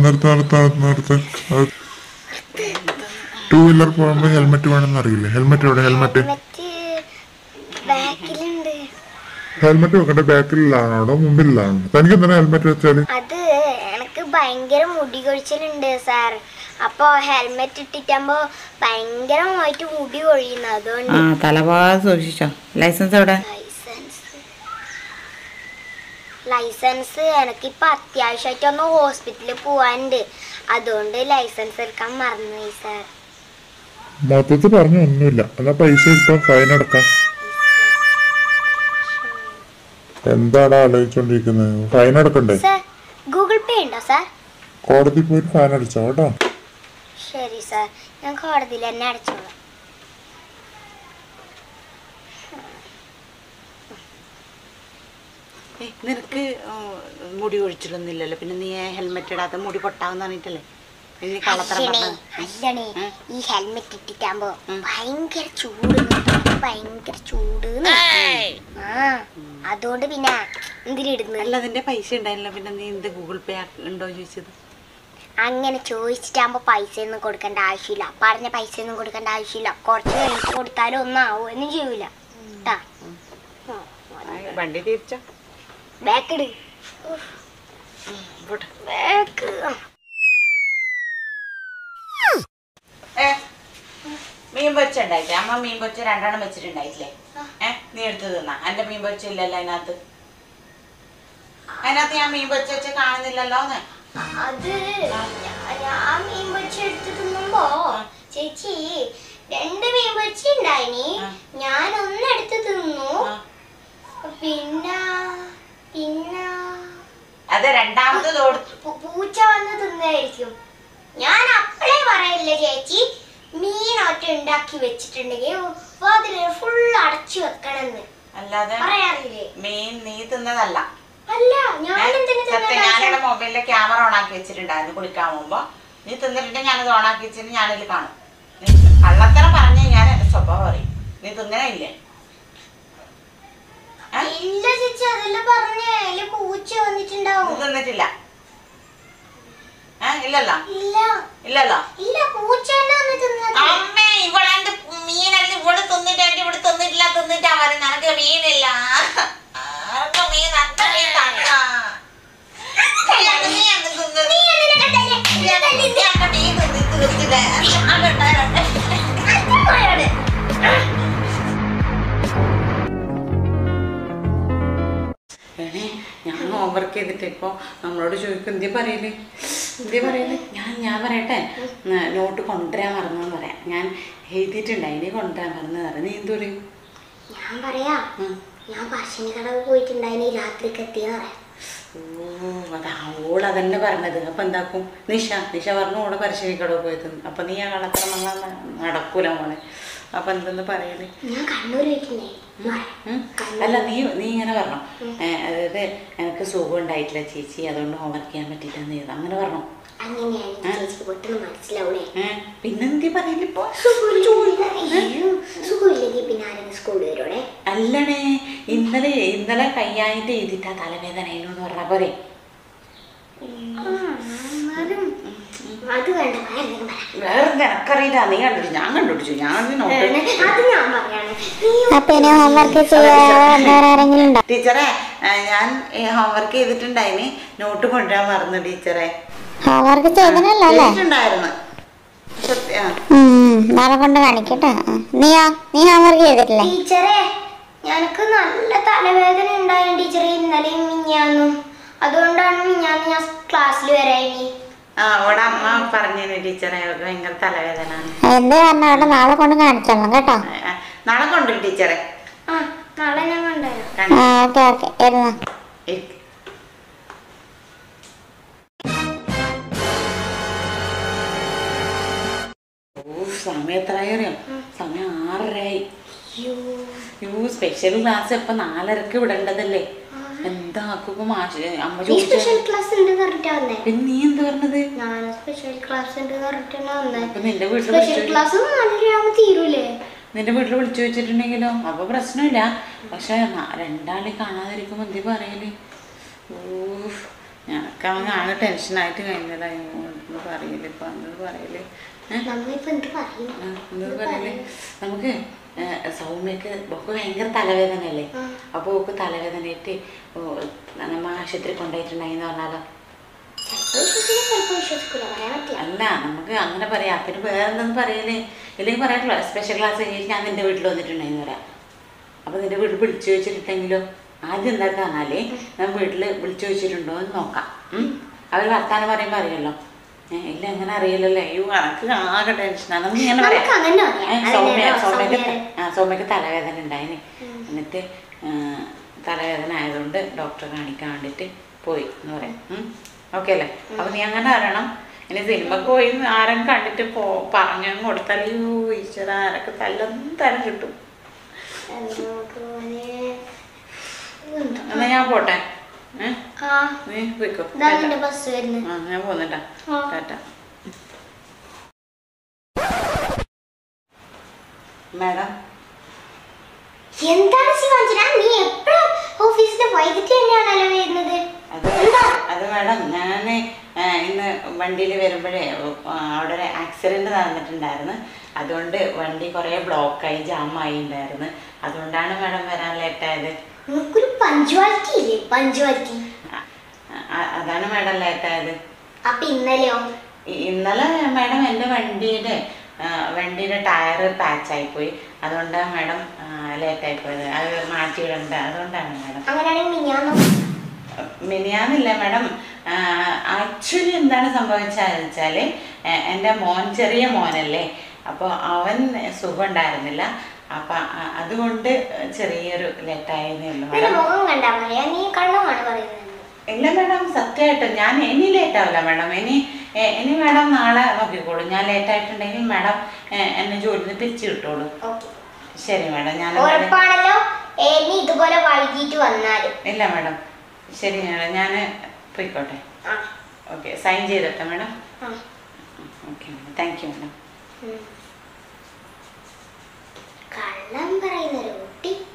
നിർത്ത് നിർത്ത് നിർത്ത് നിർത്ത് ടൂ വീലർ പോകുമ്പോ ഹെൽമെറ്റ് വേണമെന്ന് അറിയില്ലേ ഹെൽമെറ്റ് എവിടെ ഹെൽമെറ്റ് മറ്റ് ബാക്കിലുണ്ട് ഹെൽമെറ്റ് വെക്കേണ്ട ബാക്കിലാണോ അതോ മുമ്പിലാണോ തനിക്ക് എന്തിനാ ഹെൽമെറ്റ് വെച്ചാല് അത് എനിക്ക് ഭയങ്കര മുടി കൊഴിച്ചിലുണ്ട് സാർ അപ്പൊ ഹെൽമെറ്റ് ഇട്ടിട്ടാകുമ്പോ ഭയങ്കരമായിട്ട് മുടി കൊഴിയുന്നു അതുകൊണ്ട് ആ തലഭാഗം സൂക്ഷിച്ചോ ലൈസൻസ് എവിടെ ലൈസൻസ് ലൈസൻസ് എനിക്കിപ്പോ അത്യാവശ്യമായിട്ട് ഒന്ന് ഹോസ്പിറ്റലിൽ പോവാനുണ്ട് അതുകൊണ്ട് ലൈസൻസ് എടുക്കാൻ മറന്നുപോയി സാർ മൊത്തത്തിൽ പറഞ്ഞു ഒന്നുമില്ല എന്നാ പൈസ ഇട്ടോ ഫൈൻ അടക്കാം എന്താണ് ആലോചിച്ചോണ്ടിരിക്കുന്നത് ഫൈൻ അടക്കണ്ടേ സാർ ഗൂഗിൾ പേ ഉണ്ടോ സാർ കോടതി പോയിട്ട് ഫൈൻ അടിച്ചോ കേട്ടോ ശരി സാർ ഞാൻ കോടതിയിൽ തന്നെ അടച്ചോളാം ഏ, നിനക്ക് ആ, മുടി ഒഴിച്ചിട്ടൊന്നുമില്ലല്ലോ പിന്നെ നീ ഹെൽമെറ്റ് ഇടാതെ മുടി പൊട്ടാവെന്ന് പറഞ്ഞിട്ടല്ലേ നീ കള്ളത്തരം അല്ലണേ പറഞ്ഞത് അല്ലണേ ഈ ഹെൽമെറ്റ് ഇട്ടിട്ടാകുമ്പോ ഭയങ്കര ചൂട് ഭയങ്കര ചൂട് ആ അതുകൊണ്ട് പിന്നെ എന്തിനിടുന്നു അല്ല അതിന്റെ പൈസ ഉണ്ടായില്ല പിന്നെ നീ എന്ത് ഗൂഗിൾ പേ ഉണ്ടോ ചോദിച്ചത് അങ്ങനെ ചോദിച്ചിട്ടാകുമ്പോ പൈസ ഒന്നും കൊടുക്കേണ്ട ആവശ്യമില്ല പറഞ്ഞ പൈസ ഒന്നും കൊടുക്കേണ്ട ആവശ്യമില്ല കുറച്ച് കഴിഞ്ഞിട്ട് കൊടുത്താലും ഒന്നും ആവുമെന്നും ചെയ്യൂല ട്ടാ. ആ, വണ്ടി തിരിച്ചോ ബാക്ക് ഇട് പോട്ടെ. ബാക്ക് ഏ, മീൻ പൊച്ച ഉണ്ടായിട്ടില്ലേ അമ്മ മീൻ പൊച്ച രണ്ടെണ്ണം വെച്ചിട്ടുണ്ടായിട്ടില്ലേ ഏ നീ എടുത്ത് തിന്നാ എന്റെ മീൻ പൊച്ച ഇല്ലല്ലോ അതിനകത്ത് അതിനകത്ത് ഞാൻ മീൻ പൊച്ച വെച്ച് കാണുന്നില്ലല്ലോ എന്ന് അത് ഞാ- ഞാൻ മീൻ പൊരിച്ച എടുത്ത് തിന്നുമ്പോ ചേച്ചി രണ്ട് മീൻ പൊരിച്ച ഉണ്ടായിനി ആ. ഞാൻ ഒന്ന് എടുത്ത് തിന്നു ആ. പിന്നെ പിന്നെ അത് രണ്ടാമത് തോടുത്തു പു- പൂച്ച വന്ന് തിന്നായിരിക്കും ഞാൻ അപ്പളേ പറയില്ല ചേച്ചി മീനൊറ്റ ഉണ്ടാക്കി വെച്ചിട്ടുണ്ടെങ്കിൽ അതില് ഫുൾ അടച്ചു വെക്കണമെന്ന് അല്ലാതെ പറയാറില്ലേ മീൻ നീ തിന്നതല്ല അല്ല ഞാൻ എന്തിനു സത്യം ഞാനിവിടെ തിന്നാ മൊബൈലിലെ ക്യാമറ ഓൺ ആക്കി വെച്ചിട്ടുണ്ടായിരുന്നു കുളിക്കാൻ പോകുമ്പോ നീ തിന്നിട്ടുണ്ടെങ്കിൽ ഞാനത് ഓൺ ആക്കി വെച്ചിട്ട് ഞാനതിൽ കാണും നീ കള്ളത്തരം പറഞ്ഞു ഞാൻ എന്റെ സ്വഭാവം അറിയും നീ തിന്നണില്ലേ ഏ? ഇല്ല ചേച്ചി അതെല്ലാം പറഞ്ഞ അതില് പൂച്ച നീ വന്നിട്ടുണ്ടാവും തിന്നിട്ടില്ല ഏ ഇല്ലല്ലോ ഇല്ല ഇല്ലല്ലോ ഇല്ല പൂച്ച തന്നെ വന്ന് തിന്നത് അമ്മേ ഇവളെന്റെ മീനല്ല ഇവിടെ തിന്നിട്ട് എന്റെ ഇവിടെ തിന്നിട്ടില്ല തിന്നിട്ടാ പറയുന്നത് നിനക്ക് മീനില്ല ആർക്ക് മീൻ അത്ര മീൻ തന്നാ? നീ അത് നീ അത് തിന്നത്. നീ അത് നീ അന്ന് മീൻ തിന്ന് തീർത്തില്ലേ? അത് ഉണ്ടായിരുന്നെ. എടീ, ഞാൻ ഹോംവർക്ക് ചെയ്തിട്ട് ഇപ്പൊ നമ്മളോട് ചോദിക്കും എന്തി പറയല് എന്തി പറയല് ഞാൻ ഞാൻ പറയട്ടെ ഉം, നോട്ട് കൊണ്ടുവരാൻ മറന്നു പറയാം ഞാൻ എഴുതിയിട്ടുണ്ട് അതിനെ കൊണ്ടുവരാൻ മറന്നു പറയാം നീ എന്ത് പറയും ഞാൻ പറയാ ഉം. ഞാൻ പറശ്ശിനി കടവ് പോയിട്ടുണ്ടായിനി രാത്രിക്ക് എത്തിയെന്ന് പറയാം ഓ അതാ ഓൾ അതന്നെ പറഞ്ഞത് അപ്പൊ എന്താക്കും നിഷ നിഷ പറഞ്ഞു ഓള് പരിശീലിക്കടോ പോയത് അപ്പൊ നീ ആ കള്ളത്തരം വന്നാൽ നടക്കൂല മോളെ അപ്പൊ എന്തെന്ന് പറയല് ഞാൻ കണ്ണൂർ പോയിട്ടുണ്ടായി ഉം. അല്ല നീ നീ ഇങ്ങനെ പറഞ്ഞു ഏ, അതായത് എനിക്ക് സുഖം ഉണ്ടായിട്ടില്ല ചേച്ചി അതുകൊണ്ട് ഹോംവർക്ക് ചെയ്യാൻ പറ്റിയിട്ടാന്ന് ചെയ്തു അങ്ങനെ പറഞ്ഞു അങ്ങനെയാണ് ചേച്ചിക്ക് പെട്ടെന്ന് മനസ്സിലാവൂലേ ഏ പിന്നെന്തി പറയലിപ്പോ സുഖമില്ലെങ്കിൽ പിന്നെ ആരെങ്കിലും സ്കൂളിൽ വരുവോടെ അല്ലണേ ഇന്നലെ ഇന്നലെ കയ്യായിട്ട് എഴുതിട്ടാ തലവേദന എന്ന് പറഞ്ഞ പോരെ അത് വേണ്ട വേറെ വേറെ എനക്കറിയില്ല നീ കണ്ടിട്ട് ഞാൻ കണ്ടുപിടിച്ചു ഞാൻ അത് നോട്ട് അത് ഞാൻ പറയാണ് നീ അപ്പൊ ഇനി ഹോംവർക്ക് ചെയ്യാൻ വേറെ ആരെങ്കിലും ഉണ്ടോ ടീച്ചറെ ആ, ഞാൻ ഹോംവർക്ക് ചെയ്തിട്ടുണ്ടായിന് നോട്ട് കൊണ്ടുവരാൻ മറന്നു ടീച്ചറെ ഹോംവർക്ക് ചെയ്തിനല്ലോ അല്ലേ ചെയ്തിട്ടുണ്ടായിരുന്നു സത്യ ആ. ഉം, നാളെ കൊണ്ട് കാണിക്കട്ടെ ആ. നീയോ നീ ഹോംവർക്ക് ചെയ്തിട്ടില്ലേ ടീച്ചറെ ഞങ്ങൾക്ക് നല്ല തലവേദന ഉണ്ടായി ടീച്ചറെ ഇന്നലെയും മിഞ്ഞാന്നും അതുകൊണ്ടാണ് മിഞ്ഞാന്ന് ഞാൻ ക്ലാസ്സിൽ വരാനി ആ അവിടെ അമ്മ പറഞ്ഞു ടീച്ചറെ അവർക്ക് ഭയങ്കര തലവേദന എന്ത് കാരണം അവിടെ നാളെ കൊണ്ട് കാണിച്ചോളാം കേട്ടോ നാളെ കൊണ്ടുവരും ടീച്ചറെ ആ നാളെ ഞാൻ കൊണ്ടുവരാം കാണി- ആ ഓക്കെ ഓക്കെ ഇരുന്നോ ഇരിക്ക്. ഓ സമയം എത്രയായി അറിയോ സമയം ആറരയായി യോ സ്പെഷ്യൽ ക്ലാസ് ഇപ്പൊ നാലരക്ക് വിടേണ്ടതല്ലേ എന്താ ആക്കുമ്പോ മാഷ് അമ്മ നീ ചോദിച്ചു സ്പെഷ്യൽ ക്ലാസ് ഉണ്ട് പറഞ്ഞിട്ടാ വന്നേ പിന്നെ നീ എന്ത് പറഞ്ഞത് ഞാൻ സ്പെഷ്യൽ ക്ലാസ് ഉണ്ട് പറഞ്ഞിട്ടാണ് വന്നേ അപ്പൊ നിന്റെ വീട്ടിൽ സ്പെഷ്യൽ വിളിച്ചു ക്ലാസ് നാലരയാകുമ്പോ തീരൂലേ നിന്റെ വീട്ടിൽ വിളിച്ചു വെച്ചിട്ടുണ്ടെങ്കിലോ അപ്പൊ പ്രശ്നമില്ല പക്ഷെ ന- രണ്ടാളെ കാണാതിരിക്കുമ്പോ എന്തി പറയല് ഊ ഞാനൊക്കെ അവന് ആകെ ടെൻഷനായിട്ട് കഴിഞ്ഞതായി ഒന്ന് പറയില്ല ഇപ്പൊ അന്നത് പറയില്ലേ ഏഹ് നമ്മളിപ്പോ എന്ത് പറയും ആ, എന്താ പറയല് നമുക്ക് ഏ, സൗമ്യക്ക് ഒക്കെ ഭയങ്കര തലവേദനയല്ലേ ആ. അപ്പോൾ ഓക്ക് തലവേദനയായിട്ട് ഓ, നമ്മ ആശുപത്രി കൊണ്ടുപോയിട്ടുണ്ടായിന്ന് പറഞ്ഞാലോ ചിലപ്പോ വിശ്വസിക്കും ചിലപ്പോ വിശ്വസിക്കൂല പറയാൻ പറ്റില്ല അല്ല നമുക്ക് അങ്ങനെ പറയാം പിന്നെ വേറെ എന്തെന്ന് പറയല് ഇല്ലെങ്കിൽ പറയാറില്ല സ്പെഷ്യൽ ക്ലാസ് കഴിഞ്ഞിട്ട് ഞാൻ നിന്റെ വീട്ടിൽ വന്നിട്ടുണ്ടായിന്ന് പറയാം അപ്പോൾ നിന്റെ വീട്ടിൽ വിളിച്ചു ചോദിച്ചിട്ടുണ്ടെങ്കിലോ ആദ്യം എന്താക്കുക പറഞ്ഞാല് ഞാൻ വീട്ടിൽ വിളിച്ചു ചോദിച്ചിട്ടുണ്ടോ എന്ന് നോക്കാം അവർ വർത്താനം പറയുമ്പോൾ അറിയല്ലോ ഏ, ഇല്ല എങ്ങനെ അറിയില്ലല്ലേ അയ്യോ എനിക്ക് ആകെ ടെൻഷനാണ് നമുക്ക് ഇങ്ങനെ പറയാം നമുക്ക് അങ്ങനെ പറയാം. ഏ, അതിന് സൗമ്യ നേരം സൗമ്യക്ക് സൗമ്യരെ. ആ സൗമ്യക്ക് തലവേദന ഉണ്ടായിന് എന്നിട്ട് ആ, തലവേദന ആയതുകൊണ്ട് ഡോക്ടറെ കാണിക്കാൻ വേണ്ടിയിട്ട് പോയി എന്ന് പറയാം ഓക്കെ അല്ലേ അപ്പൊ നീ അങ്ങനെ അറിയണം ഇനി സിനിമക്ക് പോയി ആരും കണ്ടിട്ട് പോ പറഞ്ഞു കൊടുത്താൽ അയ്യോ ഈശ്വര ആരൊക്കെ തല്ലൊന്നും തരം കിട്ടും നമുക്ക് മോനെ എന്താ? എന്നാ ഞാൻ പോട്ടെ ഏ ആ നീ പോയിക്കോ ഇതാ നിന്റെ ബസ് വരുന്നത് ആ ഞാൻ പോന്നിട്ടാ ആ. ടാറ്റ മാഡം എന്താണ് ശിവാഞ്ജന നീ എപ്പോഴും ഓഫീസിൽ വൈകിട്ട് തന്നെയാണല്ലോ വരുന്നത് അത് എന്താ അത് മാഡം ഞാൻ ഇന്ന് വണ്ടിയിൽ വരുമ്പോഴേ ആ, അവിടെ ഒരു ആക്സിഡന്റ് നടന്നിട്ടുണ്ടായിരുന്നു അതുകൊണ്ട് വണ്ടി കുറേ ബ്ലോക്കായി ജാമായി ഉണ്ടായിരുന്നു അതുകൊണ്ടാണ് മാഡം വരാൻ ലേറ്റായത് നിനക്കൊരു പഞ്ച്വാലിറ്റി ഇല്ലേ പഞ്ച്വാലിറ്റി അതാണ് മാഡം ലേറ്റായത് അപ്പൊ ഇന്നലെയോ ഇ- ഇന്നലെ മാഡം എൻ്റെ വണ്ടിയുടെ ആ, വണ്ടിയുടെ ടയർ പാച്ചായി പോയി അതുകൊണ്ടാണ് മാഡം ലേറ്റായി പോയത് അത് മാറ്റിയിടണ്ട അതുകൊണ്ടാണ് മാഡം അങ്ങനെയാണെങ്കിൽ മിഞ്ഞാന്നോ മിനിയാന്നില്ല മാഡം ആക്ച്വലി എന്താണ് സംഭവിച്ചതെന്ന് വെച്ചാൽ എൻ്റെ മോൻ ചെറിയ മോനല്ലേ അപ്പോൾ അവൻ സുഖം ഉണ്ടായിരുന്നില്ല അപ്പം അതുകൊണ്ട് ചെറിയൊരു ലേറ്റായതേ ഉള്ളൂ നിന്റെ മാഡം മുഖം കണ്ടാ പറയാ നീ കണ്ണമാണ് പറയുന്നത് ഇല്ല മാഡം സത്യമായിട്ടും ഞാൻ ഇനി ലേറ്റ് ആവില്ല മാഡം ഇനി എ, ഇനി മാഡം നാളെ നോക്കിക്കോളൂ ഞാൻ ലേറ്റ് ആയിട്ടുണ്ടെങ്കിൽ മാഡം എന്നെ ജോലിയിൽ നിന്ന് പിരിച്ചു കിട്ടുള്ളൂ ഓക്കെ ശരി മാഡം ഞാൻ ഉറപ്പാണല്ലോ ഇനി ഇതുപോലെ വൈകിട്ട് വന്നാലും ഇല്ല മാഡം ശരി മാഡം ഞാൻ പോയിക്കോട്ടെ ആ ഓക്കെ സൈൻ ചെയ്തോട്ടെ മാഡം ആ okay madam thank you madam ഉം. കള്ളം പറയുന്ന ഒരു കുട്ടി